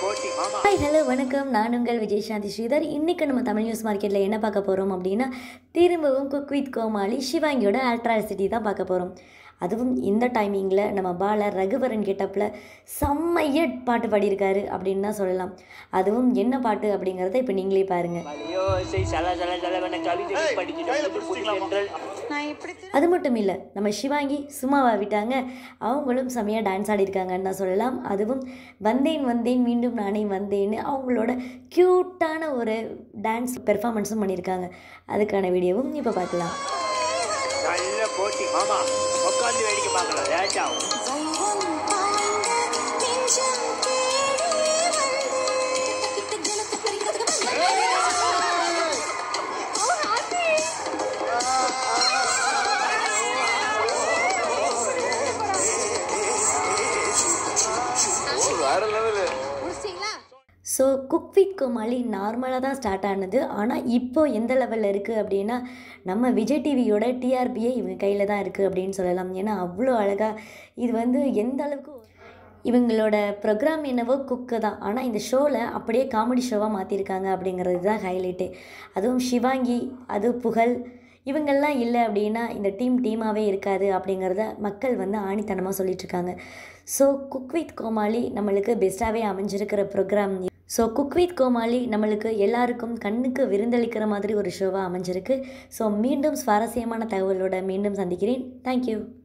போட்டி மாமா hi hello வணக்கம் நான் உங்கள் விஜய் சாந்தி ஸ்ரீதர் இன்றைக்கி நம்ம தமிழ் நியூஸ் மார்க்கெட்டில் என்ன பார்க்க போகிறோம் அப்படின்னா திரும்பவும் குக் வித் கோமாளி சிவாங்கியோட அல்ட்ராசிட்டி தான் பார்க்க போகிறோம் அதுவும் இந்த டைமிங்கில் நம்ம பால ரகுவரன் கெட்டப்பில் செம்மைய பாட்டு பாடியிருக்காரு அப்படின்னு தான் சொல்லலாம் அதுவும் என்ன பாட்டு அப்படிங்கிறத இப்போ நீங்களே பாருங்கள் ஐயோ சரி சல சல சலவென கவிதை படிச்சுட்டு புடிச்சென்றல் அது மட்டும் இல்லை நம்ம சிவாங்கி சும்மாவா விட்டாங்க அவங்களும் செம்மையாக டான்ஸ் ஆடிருக்காங்கன்னு தான் சொல்லலாம் அதுவும் வந்தேன் வந்தேன் மீண்டும் நானே வந்தேன்னு அவங்களோட க்யூட்டான ஒரு டான்ஸ் பெர்ஃபார்மன்ஸும் பண்ணியிருக்காங்க அதுக்கான வீடியோவும் இப்போ பார்க்கலாம் நல்ல போட்டி மாமா உட்காந்து வேடிக்கை பார்க்கலாம் லேட் ஆகும் சைவம் பாய்ந்த நெஞ்சம் தேடி வந்து கிட்ட ஜலத்தை பறிக்கிறதுக்கு ஓ ஹாப்பி முடிச்சிங்களா ஸோ குக் வித் கோமாளி நார்மலாக தான் ஸ்டார்ட் ஆனது ஆனால் இப்போ எந்த லெவலில் இருக்குது அப்படின்னா நம்ம விஜய் டிவியோட டிஆர்பியே இவங்க கையில் தான் இருக்குது அப்படின்னு சொல்லலாம் ஏன்னா அவ்வளோ அழகாக இது வந்து எந்த அளவுக்கு இவங்களோட ப்ரோக்ராம் என்னவோ குக்கு தான் ஆனால் இந்த ஷோவில் அப்படியே காமெடி ஷோவாக மாற்றிருக்காங்க அப்படிங்கிறது தான் ஹைலைட்டு அதுவும் சிவாங்கி அது புகழ் இவங்கெல்லாம் இல்லை அப்படின்னா இந்த டீம் டீமாகவே இருக்காது அப்படிங்கிறத மக்கள் வந்து ஆணித்தனமாக சொல்லிட்டு இருக்காங்க ஸோ குக் வித் கோமாளி நம்மளுக்கு பெஸ்ட்டாகவே அமைஞ்சிருக்கிற programme so cook with Comali நம்மளுக்கு எல்லாருக்கும் கண்ணுக்கு விருந்தளிக்கிற மாதிரி ஒரு ஷோவாக அமைஞ்சிருக்கு ஸோ மீண்டும் சுவாரஸ்யமான தகவலோட மீண்டும் சந்திக்கிறேன் தேங்க்யூ